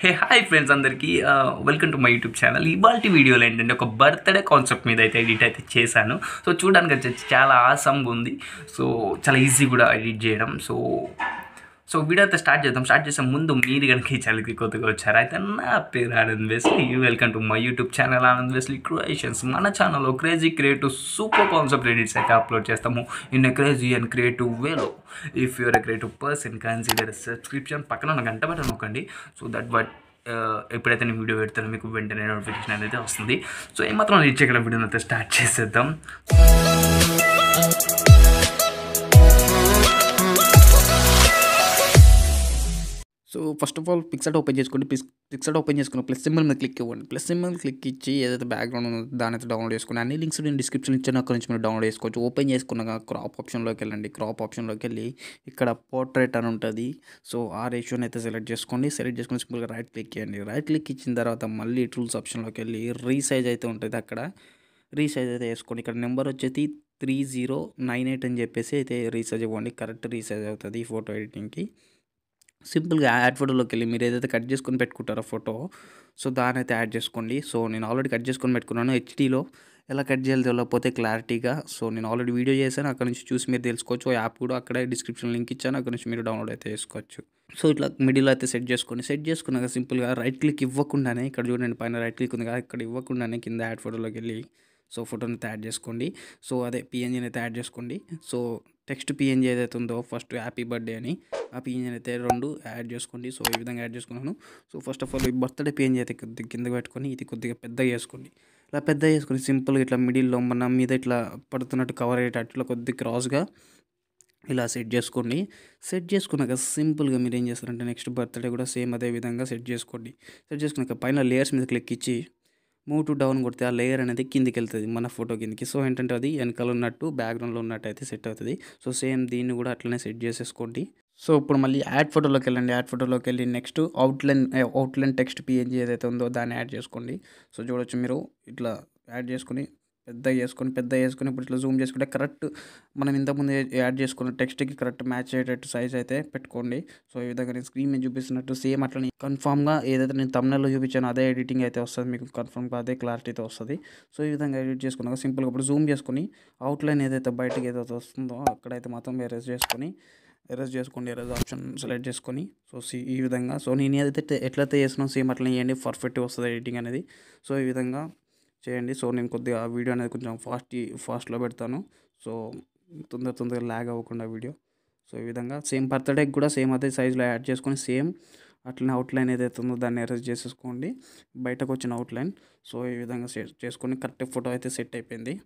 హే hi friends అందరికీ welcome to my YouTube channel ఇవాళ వీడియోలో ఏంటంటే ఒక బర్త్డే కాన్సెప్ట్ మీద అయితే ఎడిట్ అయితే చేశాను సో చూడడానికి వచ్చి చాలా ఆసమ్గా ఉంది సో చాలా ఈజీ కూడా ఎడిట్ చేయడం సో సో వీడియో అయితే స్టార్ట్ చేద్దాం స్టార్ట్ చేసే ముందు మీరు కనుక ఈ ఛానల్కి కొత్తగా వచ్చారు అయితే నా పేరు Anand Wesley welcome to my YouTube channel Anand Wesley creations మన ఛానల్లో crazy creative super concept edits అయితే అప్లోడ్ చేస్తాము in a crazy and creative వేలో if you're a creative person consider subscription పక్కన ఉన్న గంట బటన్ నొక్కండి సో దట్ బట్ ఎప్పుడైతే నేను వీడియో పెడతానో మీకు వెంటనే నోటిఫికేషన్ అనేది వస్తుంది సో ఏమాత్రం రీచ్ చేయగల వీడియోని అయితే స్టార్ట్ చేసేద్దాం so first of all PicsArt open చేసుకోండి పిక్స్ పిక్సెట్ ఓపెన్ చేసుకుని ప్లస్ సింబల్ మీద క్లిక్ ఇవ్వండి ప్లస్ సింబల్ క్లిక్ ఇచ్చి ఏదైతే బ్యాక్గ్రౌండ్ ఉందో దాని అయితే డౌన్లోడ్ చేసుకోండి అన్ని లింక్స్ నేను డిస్క్రిప్షన్ ఇచ్చాను అక్కడ నుంచి మీరు డౌన్లోడ్ చేసుకోవచ్చు ఓపెన్ చేసుకున్నాక క్రాప్ ఆప్షన్లోకి వెళ్ళండి క్రాప్ ఆప్షన్లోకి వెళ్ళి ఇక్కడ పోర్ట్రేట్ అని ఉంటుంది సో ఆ రేషియోని అయితే సెలెక్ట్ చేసుకోండి సెలెక్ట్ చేసుకుని సింపుల్గా రైట్ క్లిక్ చేయండి రైట్ క్లిక్ ఇచ్చిన తర్వాత మళ్ళీ టూల్స్ ఆప్షన్లోకి వెళ్ళి రీసైజ్ అయితే ఉంటుంది అక్కడ రీసైజ్ అయితే వేసుకోండి ఇక్కడ నెంబర్ వచ్చేసి త్రీ జీరో నైన్ ఎయిట్ అని చెప్పేసి అయితే రీసైజ్ ఇవ్వండి కరెక్ట్ రీసైజ్ అవుతుంది ఈ ఫోటో ఎడిటింగ్కి సింపుల్గా యాడ్ ఫోటోలోకి వెళ్ళి మీరు ఏదైతే కట్ చేసుకొని పెట్టుకుంటారో ఫోటో సో దాని అయితే యాడ్ చేసుకోండి సో నేను ఆల్రెడీ కట్ చేసుకొని పెట్టుకున్నాను హెచ్డీలో ఎలా కట్ చేయాలి తెలియకపోతే క్లారిటీగా సో నేను ఆల్రెడీ వీడియో చేశాను అక్కడ నుంచి చూసి మీరు తెలుసుకోవచ్చు యాప్ కూడా అక్కడే డిస్క్రిప్షన్ లింక్ ఇచ్చాను అక్కడ నుంచి మీరు డౌన్లోడ్ అయితే చేసుకోవచ్చు సో ఇట్లా మిడిల్ అయితే సెట్ చేసుకోండి సెట్ చేసుకున్నాక సింపుల్గా రైట్ క్లిక్ ఇవ్వకుండానే ఇక్కడ చూడండి పైన రైట్ క్లిక్ ఉంది కదా ఇక్కడ ఇవ్వకుండానే కింద యాడ్ ఫోటోలోకి వెళ్ళి సో ఫోటోని అయితే యాడ్ చేసుకోండి సో అదే పిఎన్జీని అయితే యాడ్ చేసుకోండి సో టెక్స్ట్ పిఎన్జీ ఏదైతే ఉందో ఫస్ట్ హ్యాపీ బర్త్డే అని ఆ పిఎన్జీ అయితే రెండు యాడ్ చేసుకోండి సో ఈ విధంగా యాడ్ చేసుకున్నాను సో ఫస్ట్ ఆఫ్ ఆల్ ఈ బర్త్డే పిఎన్జీ అయితే కొద్దిగా కింద పెట్టుకొని ఇది కొద్దిగా పెద్దగా చేసుకోండి ఇలా పెద్దగా చేసుకొని సింపుల్గా ఇట్లా మిడిల్లో మన మీద ఇట్లా పడుతున్నట్టు కవర్ అయ్యేటట్టు ఇట్లా కొద్దిగా క్రాస్గా ఇలా సెట్ చేసుకోండి సెట్ చేసుకున్నాక సింపుల్గా మీరు ఏం చేస్తారంటే నెక్స్ట్ బర్త్డే కూడా సేమ్ అదే విధంగా సెట్ చేసుకోండి సెట్ చేసుకున్నాక పైన లేయర్స్ మీద క్లిక్ ఇచ్చి మూవ్ టు డౌన్ కొడితే ఆ లేయర్ అనేది కిందికి వెళ్తుంది మన ఫోటో కిందికి సో ఏంటంటే అది వెనకాల ఉన్నట్టు బ్యాక్గ్రౌండ్లో ఉన్నట్టు అయితే సెట్ అవుతుంది సో సేమ్ దీన్ని కూడా అట్లనే సెట్ చేసేసుకోండి సో ఇప్పుడు మళ్ళీ యాడ్ ఫోటోలోకి వెళ్ళండి యాడ్ ఫోటోలోకి వెళ్ళి next outline outline text PNG ఏదైతే ఉందో దాన్ని యాడ్ చేసుకోండి సో చూడొచ్చు మీరు ఇట్లా యాడ్ చేసుకుని పెద్ద చేసుకొని పెద్ద చేసుకొని ఇప్పుడు ఇట్లా జూమ్ చేసుకుంటే కరెక్ట్ మనం ఇంతకుముందు యాడ్ చేసుకున్న టెక్స్ట్కి కరెక్ట్ మ్యాచ్ అయ్యేటట్టు సైజ్ అయితే పెట్టుకోండి సో ఈ విధంగా నేను స్క్రీన్ మీద చూపిస్తున్నట్టు సేమ్ అట్లనే కన్ఫామ్గా ఏదైతే నేను తమిళలో చూపించానో అదే ఎడిటింగ్ అయితే వస్తుంది మీకు కన్ఫామ్గా అదే క్లారిటీతో వస్తుంది సో ఈ విధంగా ఎడిట్ చేసుకున్నాక సింపుల్గా ఇప్పుడు జూమ్ చేసుకొని అవుట్లైన్ ఏదైతే బయటకి ఏదైతే వస్తుందో అక్కడైతే మొత్తం ఎరేజ్ చేసుకొని ఎరేజ్ చేసుకోండి ఎరేజ్ ఆప్షన్ సెలెక్ట్ చేసుకొని సో సి ఈ విధంగా సో నేను ఏదైతే ఎట్లయితే చేసినా సేమ్ అట్లనే చేయండి పర్ఫెక్ట్గా వస్తుంది ఎడిటింగ్ అనేది సో ఈ విధంగా చేయండి సో నేను కొద్దిగా వీడియో అనేది కొంచెం ఫాస్ట్ ఫాస్ట్లో పెడతాను సో తొందర తొందరగా ల్యాగ్ అవ్వకుండా వీడియో సో ఈ విధంగా సేమ్ బర్త్డేకి కూడా సేమ్ అదే సైజులో యాడ్ చేసుకొని సేమ్ అట్లనే అవుట్లైన్ ఏదైతే ఉందో దాన్ని అరేంజ్ చేసేసుకోండి బయటకు వచ్చిన అవుట్లైన్ సో ఈ విధంగా సెట్ చేసుకొని కరెక్ట్ ఫోటో అయితే సెట్ అయిపోయింది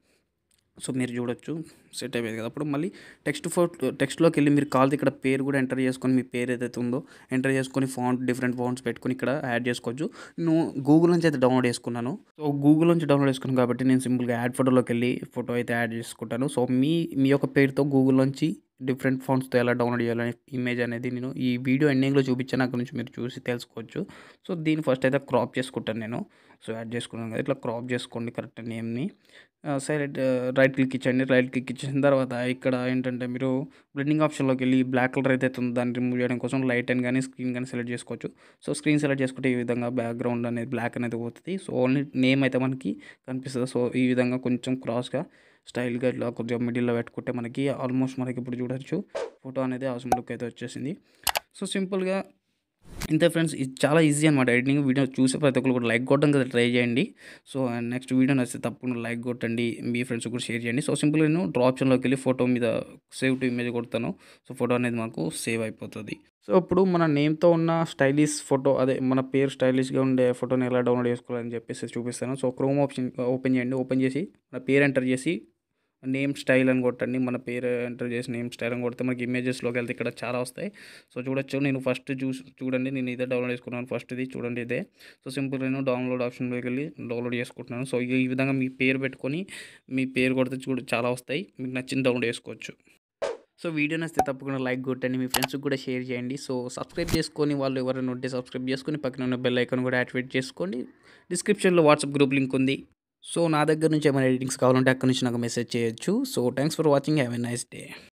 సో మీరు చూడొచ్చు సెట్ అయిపోయింది కదా అప్పుడు మళ్ళీ టెక్స్ట్ ఫోటో టెక్స్ట్లోకి వెళ్ళి మీరు కాల్ ఇక్కడ పేరు కూడా ఎంటర్ చేసుకొని మీ పేరు ఏదైతే ఉందో ఎంటర్ చేసుకొని ఫాంట్ డిఫరెంట్ ఫాంట్స్ పెట్టుకొని ఇక్కడ యాడ్ చేసుకోవచ్చు నేను గూగుల్ నుంచి అయితే డౌన్లోడ్ చేసుకున్నాను సో గూగుల్ నుంచి డౌన్లోడ్ చేసుకున్నాను కాబట్టి నేను సింపుల్గా యాడ్ ఫోటోలోకి వెళ్ళి ఫోటో అయితే యాడ్ చేసుకుంటాను సో మీ మీ యొక్క పేరుతో గూగుల్ నుంచి డిఫరెంట్ ఫోన్స్తో ఎలా డౌన్లోడ్ చేయాలనే ఇమేజ్ అనేది నేను ఈ వీడియో ఎండింగ్లో చూపించాను అక్కడ నుంచి మీరు చూసి తెలుసుకోవచ్చు సో దీన్ని ఫస్ట్ అయితే క్రాప్ చేసుకుంటాను నేను సో యాడ్ చేసుకున్నాను కదా ఇట్లా క్రాప్ చేసుకోండి కరెక్ట్ నేమ్ని సైలెంట్ రైట్ క్లిక్ ఇచ్చండి రైట్ క్లిక్ ఇచ్చిన తర్వాత ఇక్కడ ఏంటంటే మీరు బ్లెండింగ్ ఆప్షన్లోకి వెళ్ళి బ్లాక్ కలర్ అయితే ఉందో దాన్ని రిమూవ్ చేయడం కోసం లైట్ అండ్ కానీ స్క్రీన్ కానీ సెలెక్ట్ చేసుకోవచ్చు సో స్క్రీన్ సెలెక్ట్ చేసుకుంటే ఈ విధంగా బ్యాక్గ్రౌండ్ అనేది బ్లాక్ అనేది పోతుంది సో ఓన్లీ నేమ్ అయితే మనకి కనిపిస్తుంది సో ఈ విధంగా కొంచెం క్రాస్గా స్టైల్గా ఇట్లా కొద్దిగా మిడిల్లో పెట్టుకుంటే మనకి ఆల్మోస్ట్ మనకి ఇప్పుడు చూడొచ్చు ఫోటో అనేది అవసరం లుక్ అయితే వచ్చేసింది సో సింపుల్గా ఇంతే ఫ్రెండ్స్ ఇది చాలా ఈజీ అనమాట ఎడిటింగ్ వీడియో చూసే ప్రతి ఒక్కరు కూడా లైక్ కొట్టడం కదా ట్రై చేయండి సో నెక్స్ట్ వీడియో నచ్చితే తప్పకుండా లైక్ కొట్టండి మీ ఫ్రెండ్స్ కూడా షేర్ చేయండి సో సింపుల్గా నేను డ్రా ఆప్షన్లోకి వెళ్ళి ఫోటో మీద సేవ్ టు ఇమేజ్ కొడతాను సో ఫోటో అనేది మాకు సేవ్ అయిపోతుంది సో ఇప్పుడు మన నేమ్తో ఉన్న స్టైలిష్ ఫోటో అదే మన పేరు స్టైలిష్గా ఉండే ఫోటోని ఎలా డౌన్లోడ్ చేసుకోవాలని చెప్పేసి చూపిస్తాను సో క్రోమ్ ఆప్షన్ ఓపెన్ చేయండి ఓపెన్ చేసి మన పేరు ఎంటర్ చేసి నేమ్ స్టైల్ అని కొట్టండి మన పేరు ఎంటర్ చేసి నేమ్ స్టైల్ అని కొడితే మనకి ఇమేజెస్లోకి వెళ్తే ఇక్కడ చాలా వస్తాయి సో చూడొచ్చు నేను ఫస్ట్ చూసి చూడండి నేను ఇదే డౌన్లోడ్ చేసుకున్నాను ఫస్ట్ ఇది చూడండి ఇదే సో సింపుల్ నేను డౌన్లోడ్ ఆప్షన్లోకి వెళ్ళి డౌన్లోడ్ చేసుకుంటున్నాను సో ఈ విధంగా మీ పేరు పెట్టుకొని మీ పేరు కొడితే చూడ చాలా వస్తాయి మీకు నచ్చిన డౌన్లోడ్ చేసుకోవచ్చు సో వీడియో నచ్చితే తప్పకుండా లైక్ కొట్టండి మీ ఫ్రెండ్స్కి కూడా షేర్ చేయండి సో సబ్స్క్రైబ్ చేసుకొని వాళ్ళు ఎవరైనా ఉంటే సబ్స్క్రైబ్ చేసుకొని పక్కన ఉన్న బెల్ ఐకాన్ కూడా యాక్టివేట్ చేసుకోండి డిస్క్రిప్షన్లో వాట్సాప్ గ్రూప్ లింక్ ఉంది సో నా దగ్గర నుంచి ఏమైనా ఎడిటింగ్స్ కావాలంటే అక్కడ నుంచి నాకు మెసేజ్ చేయొచ్చు so thanks for watching have a nice day